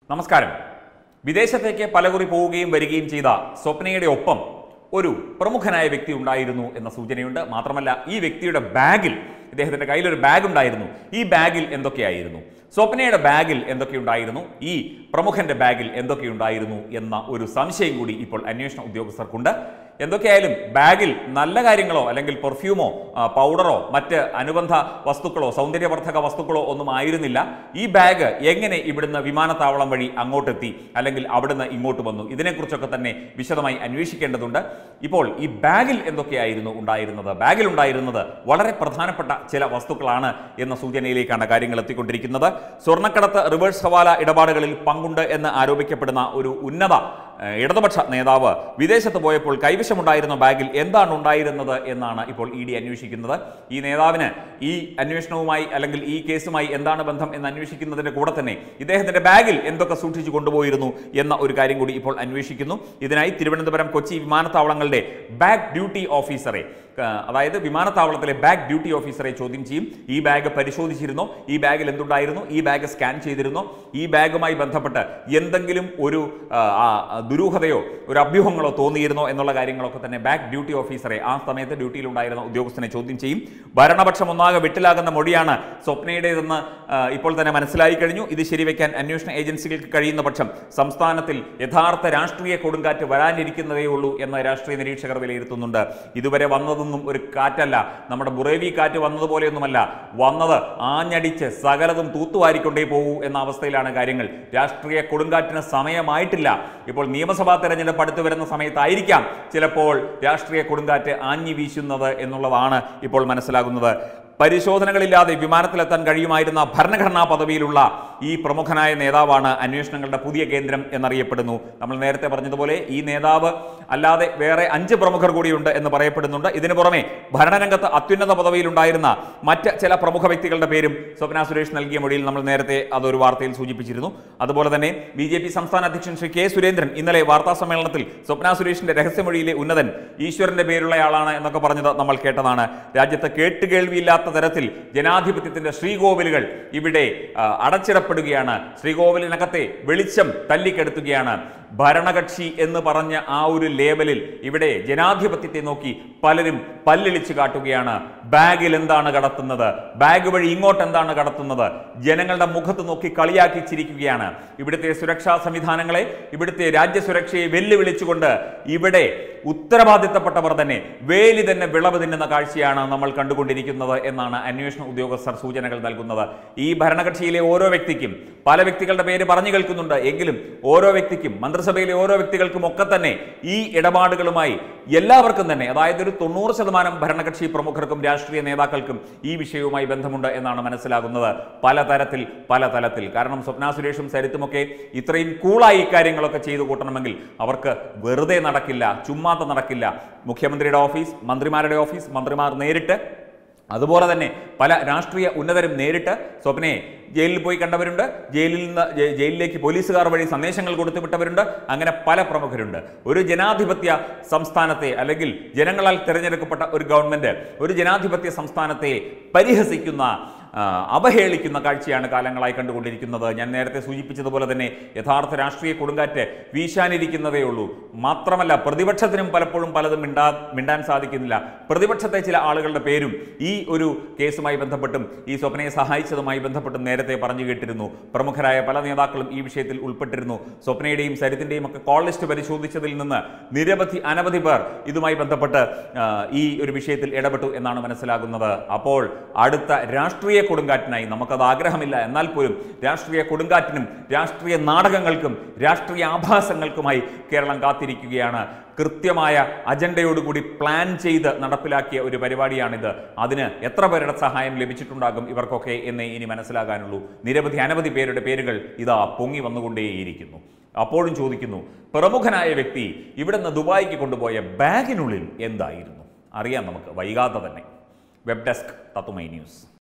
നമസ്കാരം വിദേശത്തേക്ക് പലകുറി പോവുകയും വരികയും ചെയ്ത സ്വപ്നയുടെ ഒപ്പം ഒരു പ്രമുഖനായ വ്യക്തി ഉണ്ടായിരുന്നു എന്ന സൂചനയുണ്ട് മാത്രമല്ല ഈ വ്യക്തിയുടെ ബാഗിൽ ഇദ്ദേഹത്തിന്റെ കയ്യിൽ ഒരു ബാഗ് ഉണ്ടായിരുന്നു ഈ ബാഗിൽ എന്തൊക്കെയായിരുന്നു സ്വപ്നയുടെ ബാഗിൽ എന്തൊക്കെയുണ്ടായിരുന്നു ഈ പ്രമുഖന്റെ ബാഗിൽ എന്തൊക്കെയുണ്ടായിരുന്നു എന്ന ഒരു സംശയം കൂടി ഇപ്പോൾ അന്വേഷണ ഉദ്യോഗസ്ഥർക്കുണ്ട് എന്തൊക്കെയായാലും ബാഗിൽ നല്ല കാര്യങ്ങളോ അല്ലെങ്കിൽ പെർഫ്യൂമോ ആ, പൗഡറോ മറ്റ് അനുബന്ധ വസ്തുക്കളോ സൗന്ദര്യവർദ്ധക വസ്തുക്കളോ ഒന്നും ആയിരുന്നില്ല ഈ ബാഗ് എങ്ങനെ ഇവിടുന്ന് വിമാനത്താവളം വഴി അങ്ങോട്ടെത്തി അല്ലെങ്കിൽ അവിടുന്ന് ഇങ്ങോട്ട് വന്നു ഇതിനെക്കുറിച്ചൊക്കെ തന്നെ വിശദമായി അന്വേഷിക്കേണ്ടതുണ്ട് ഇപ്പോൾ ഈ ബാഗിൽ എന്തൊക്കെയായിരുന്നു ഉണ്ടായിരുന്നത് ബാഗിൽ ഉണ്ടായിരുന്നത് വളരെ പ്രധാനപ്പെട്ട ചില വസ്തുക്കളാണ് എന്ന സൂചനയിലേക്കാണ് കാര്യങ്ങൾ എത്തിക്കൊണ്ടിരിക്കുന്നത് സ്വർണ്ണക്കടത്ത് റിവേഴ്സ് ഹവാല ഇടപാടുകളിൽ പങ്കുണ്ട് എന്ന് ആരോപിക്കപ്പെടുന്ന ഒരു ഉന്നത ഏഹ്, ഇടതുപക്ഷ നേതാവ് വിദേശത്ത് പോയപ്പോൾ കൈവശമുണ്ടായിരുന്ന ബാഗിൽ എന്താണ് ഉണ്ടായിരുന്നത് എന്നാണ് ഇപ്പോൾ ഇ ഡി അന്വേഷിക്കുന്നത് ഈ നേതാവിന് ഈ അന്വേഷണവുമായി അല്ലെങ്കിൽ ഈ കേസുമായി എന്താണ് ബന്ധം എന്ന് അന്വേഷിക്കുന്നതിന്റെ കൂടെ തന്നെ ഇദ്ദേഹത്തിന്റെ ബാഗിൽ എന്തൊക്കെ സൂക്ഷിച്ചു കൊണ്ടുപോയിരുന്നു എന്ന ഒരു കാര്യം കൂടി ഇപ്പോൾ അന്വേഷിക്കുന്നു ഇതിനായി തിരുവനന്തപുരം കൊച്ചി വിമാനത്താവളങ്ങളുടെ ബാഗ് ഡ്യൂട്ടി ഓഫീസറെ ആ, അതായത് വിമാനത്താവളത്തിലെ ബാഗ് ഡ്യൂട്ടി ഓഫീസറെ ചോദ്യം ചെയ്യും ഈ ബാഗ് പരിശോധിച്ചിരുന്നോ ഈ ബാഗിൽ എന്തുണ്ടായിരുന്നു ഈ ബാഗ് സ്കാൻ ചെയ്തിരുന്നോ ഈ ബാഗുമായി ബന്ധപ്പെട്ട് എന്തെങ്കിലും ഒരു ആ, ആ, ദുരൂഹതയോ ഒരു അഭ്യൂഹങ്ങളോ തോന്നിയിരുന്നോ എന്നുള്ള കാര്യങ്ങളൊക്കെ തന്നെ ബാഗ് ഡ്യൂട്ടി ഓഫീസറെ ആ സമയത്ത് ഡ്യൂട്ടിയിലുണ്ടായിരുന്ന ഉദ്യോഗസ്ഥനെ ചോദ്യം ചെയ്യും ഭരണപക്ഷം ഒന്നാകെ വിട്ടിലാകുന്ന മൊഴിയാണ് സ്വപ്നയുടേതെന്ന് ആ, ഇപ്പോൾ തന്നെ മനസ്സിലായി കഴിഞ്ഞു ഇത് ശരിവെക്കാൻ അന്വേഷണ ഏജൻസികൾക്ക് കഴിയുന്ന പക്ഷം സംസ്ഥാനത്തിൽ യഥാർത്ഥ രാഷ്ട്രീയ കൊടുങ്കാറ്റ് വരാനിരിക്കുന്നതേ ഉള്ളൂ എന്ന് രാഷ്ട്രീയ നിരീക്ഷകർ വിലയിരുത്തുന്നുണ്ട് ഇതുവരെ വന്നതൊന്നും ഒരു കാറ്റല്ല നമ്മുടെ ബുറേവി കാറ്റ് വന്നതുപോലെയൊന്നുമല്ല വന്നത് ആഞ്ഞടിച്ച് സകലതും തൂത്തുവാരിക്കൊണ്ടേ പോകൂ എന്ന അവസ്ഥയിലാണ് കാര്യങ്ങൾ രാഷ്ട്രീയ കൊടുങ്കാറ്റിന് സമയമായിട്ടില്ല ഇപ്പോൾ നിയമസഭാ തെരഞ്ഞെടുപ്പ് അടുത്ത് വരുന്ന സമയത്തായിരിക്കാം ചിലപ്പോൾ രാഷ്ട്രീയ കൊടുങ്കാറ്റ് ആഞ്ഞി വീശുന്നത് എന്നുള്ളതാണ് ഇപ്പോൾ മനസ്സിലാകുന്നത് പരിശോധനകളില്ലാതെ വിമാനത്തിലെത്താൻ കഴിയുമായിരുന്ന ഭരണഘടനാ പദവിയിലുള്ള ഈ പ്രമുഖനായ നേതാവാണ് അന്വേഷണങ്ങളുടെ പുതിയ കേന്ദ്രം എന്നറിയപ്പെടുന്നു നമ്മൾ നേരത്തെ പറഞ്ഞതുപോലെ ഈ നേതാവ് അല്ലാതെ വേറെ അഞ്ച് പ്രമുഖർ കൂടിയുണ്ട് എന്ന് പറയപ്പെടുന്നുണ്ട് ഇതിനു പുറമെ ഭരണരംഗത്ത് അത്യുന്നത പദവിയിലുണ്ടായിരുന്ന മറ്റ് ചില പ്രമുഖ വ്യക്തികളുടെ പേരും സ്വപ്ന സുരേഷ് നൽകിയ മൊഴിയിൽ നമ്മൾ നേരത്തെ അതൊരു വാർത്തയിൽ സൂചിപ്പിച്ചിരുന്നു അതുപോലെ തന്നെ ബി ജെ പി സംസ്ഥാന അധ്യക്ഷൻ ശ്രീ കെ സുരേന്ദ്രൻ ഇന്നലെ വാർത്താ സമ്മേളനത്തിൽ സ്വപ്ന സുരേഷിന്റെ രഹസ്യമൊഴിയിലെ ഉന്നതൻ ഈശ്വരന്റെ പേരുള്ളയാളാണ് എന്നൊക്കെ പറഞ്ഞത് നമ്മൾ കേട്ടതാണ് രാജ്യത്ത് കേട്ടുകേൾവിയില്ലാത്ത തരത്തിൽ ജനാധിപത്യത്തിന്റെ ശ്രീകോവിലുകൾ ഇവിടെ ആ, അടച്ചിടപ്പെടുകയാണ് ശ്രീകോവിലിനകത്തെ വെളിച്ചം തല്ലിക്കെടുത്തുകയാണ് ഭരണകക്ഷി എന്ന് പറഞ്ഞ ആ ഒരു ലേബലിൽ ഇവിടെ ജനാധിപത്യത്തെ നോക്കി പലരും പല്ലിളിച്ച് കാട്ടുകയാണ് ബാഗിൽ എന്താണ് കടത്തുന്നത് ബാഗ് വഴി ഇങ്ങോട്ട് എന്താണ് കടത്തുന്നത് ജനങ്ങളുടെ മുഖത്ത് നോക്കി കളിയാക്കി ചിരിക്കുകയാണ് ഇവിടുത്തെ സുരക്ഷാ സംവിധാനങ്ങളെ ഇവിടുത്തെ രാജ്യസുരക്ഷയെ വെല്ലുവിളിച്ചുകൊണ്ട് ഇവിടെ ഉത്തരവാദിത്തപ്പെട്ടവർ തന്നെ വേലി തന്നെ വിളവ് തിന്നുന്ന കാഴ്ചയാണ് നമ്മൾ കണ്ടുകൊണ്ടിരിക്കുന്നത് എന്നാണ് അന്വേഷണ ഉദ്യോഗസ്ഥർ സൂചനകൾ നൽകുന്നത് ഈ ഭരണകക്ഷിയിലെ ഓരോ വ്യക്തിക്കും പല വ്യക്തികളുടെ പേര് പറഞ്ഞു കേൾക്കുന്നുണ്ട് എങ്കിലും ഓരോ വ്യക്തിക്കും മന്ത്രിസഭയിലെ ഓരോ വ്യക്തികൾക്കും ഒക്കെ തന്നെ ഈ ഇടപാടുകളുമായി എല്ലാവർക്കും തന്നെ അതായത് ഒരു തൊണ്ണൂറ് ശതമാനം ഭരണകക്ഷി പ്രമുഖർക്കും രാഷ്ട്രീയ നേതാക്കൾക്കും ഈ വിഷയവുമായി ബന്ധമുണ്ട് എന്നാണ് മനസ്സിലാകുന്നത് പലതരത്തിൽ പല തലത്തിൽ കാരണം സ്വപ്ന സുരേഷും സരിത്തുമൊക്കെ ഇത്രയും കൂളായി ഇക്കാര്യങ്ങളൊക്കെ ചെയ്തു കൂട്ടണമെങ്കിൽ അവർക്ക് വെറുതെ നടക്കില്ല ചുമ്മാത്ത നടക്കില്ല മുഖ്യമന്ത്രിയുടെ ഓഫീസ് മന്ത്രിമാരുടെ ഓഫീസ് മന്ത്രിമാർ നേരിട്ട് അതുപോലെ തന്നെ പല രാഷ്ട്രീയ ഉന്നതരും നേരിട്ട് സ്വപ്നയെ ജയിലിൽ പോയി കണ്ടവരുണ്ട് ജയിലിൽ നിന്ന് ജെ- ജയിലിലേക്ക് പോലീസുകാർ വഴി സന്ദേശങ്ങൾ കൊടുത്തു വിട്ടവരുണ്ട് അങ്ങനെ പല പ്രമുഖരുണ്ട് ഒരു ജനാധിപത്യ സംസ്ഥാനത്തെ അല്ലെങ്കിൽ ജനങ്ങളാൽ തിരഞ്ഞെടുക്കപ്പെട്ട ഒരു ഗവൺമെന്റ് ഒരു ജനാധിപത്യ സംസ്ഥാനത്തെ പരിഹസിക്കുന്ന ആ, അവഹേളിക്കുന്ന കാഴ്ചയാണ് കാലങ്ങളായി കണ്ടുകൊണ്ടിരിക്കുന്നത് ഞാൻ നേരത്തെ സൂചിപ്പിച്ചതുപോലെ തന്നെ യഥാർത്ഥ രാഷ്ട്രീയ കൊടുങ്കാറ്റ് വീശാനിരിക്കുന്നതേ ഉള്ളൂ മാത്രമല്ല പ്രതിപക്ഷത്തിനും പലപ്പോഴും പലതും മിണ്ടാ മിണ്ടാൻ സാധിക്കുന്നില്ല പ്രതിപക്ഷത്തെ ചില ആളുകളുടെ പേരും ഈ ഒരു കേസുമായി ബന്ധപ്പെട്ടും ഈ സ്വപ്നയെ സഹായിച്ചതുമായി ബന്ധപ്പെട്ടും നേരത്തെ പറഞ്ഞു കേട്ടിരുന്നു പ്രമുഖരായ പല നേതാക്കളും ഈ വിഷയത്തിൽ ഉൾപ്പെട്ടിരുന്നു സ്വപ്നയുടെയും സരിത്തിന്റെയും ഒക്കെ കോൾ ലിസ്റ്റ് പരിശോധിച്ചതിൽ നിന്ന് നിരവധി അനവധി പേർ ഇതുമായി ബന്ധപ്പെട്ട് ആ, ഈ ഒരു വിഷയത്തിൽ ഇടപെട്ടു എന്നാണ് മനസ്സിലാകുന്നത് അപ്പോൾ അടുത്ത രാഷ്ട്രീയ കൊടുങ്കാറ്റിനായി നമുക്കത് ആഗ്രഹമില്ല എന്നാൽ പോലും രാഷ്ട്രീയ കൊടുങ്കാറ്റിനും രാഷ്ട്രീയ നാടകങ്ങൾക്കും രാഷ്ട്രീയ ആഭാസങ്ങൾക്കുമായി കേരളം കാത്തിരിക്കുകയാണ് കൃത്യമായ അജണ്ടയോടുകൂടി പ്ലാൻ ചെയ്ത് നടപ്പിലാക്കിയ ഒരു പരിപാടിയാണിത് അതിന് എത്ര പേരുടെ സഹായം ലഭിച്ചിട്ടുണ്ടാകും ഇവർക്കൊക്കെ എന്നേ ഇനി മനസ്സിലാകാനുള്ളൂ നിരവധി അനവധി പേരുടെ പേരുകൾ ഇതാ പൊങ്ങി വന്നുകൊണ്ടേയിരിക്കുന്നു അപ്പോഴും ചോദിക്കുന്നു പ്രമുഖനായ വ്യക്തി ഇവിടുന്ന് ദുബായിക്ക് കൊണ്ടുപോയ ബാഗിനുള്ളിൽ എന്തായിരുന്നു അറിയാം നമുക്ക് വൈകാതെ തന്നെ വെബ് ഡെസ്ക് തത്തുമൈ ന്യൂസ്